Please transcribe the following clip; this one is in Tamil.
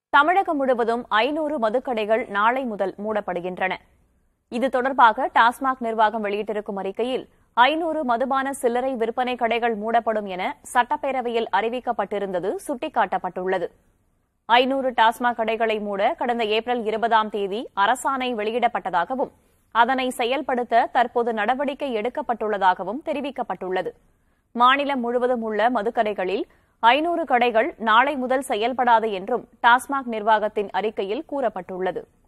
தமிழகம் முழுவதும் ஐநூறு மதுக்கடைகள் நாளை முதல் மூடப்படுகின்றன இது தொடர்பாக டாஸ்மாக் நிர்வாகம் வெளியிட்டிருக்கும் அறிக்கையில் ஐநூறு மதுபான சில்லறை விற்பனை கடைகள் மூடப்படும் என சட்டப்பேரவையில் அறிவிக்கப்பட்டிருந்தது சுட்டிக்காட்டப்பட்டுள்ளது ஐநூறு டாஸ்மாக் கடைகளை மூட கடந்த ஏப்ரல் இருபதாம் தேதி அரசாணை வெளியிடப்பட்டதாகவும் அதனை செயல்படுத்த தற்போது நடவடிக்கை எடுக்கப்பட்டுள்ளதாகவும் தெரிவிக்கப்பட்டுள்ளது மாநிலம் முழுவதும் உள்ள மதுக்கடைகளில் ஐநூறு கடைகள் நாளை முதல் செயல்படாது என்றும் டாஸ்மாக் நிர்வாகத்தின் அறிக்கையில் கூறப்பட்டுள்ளது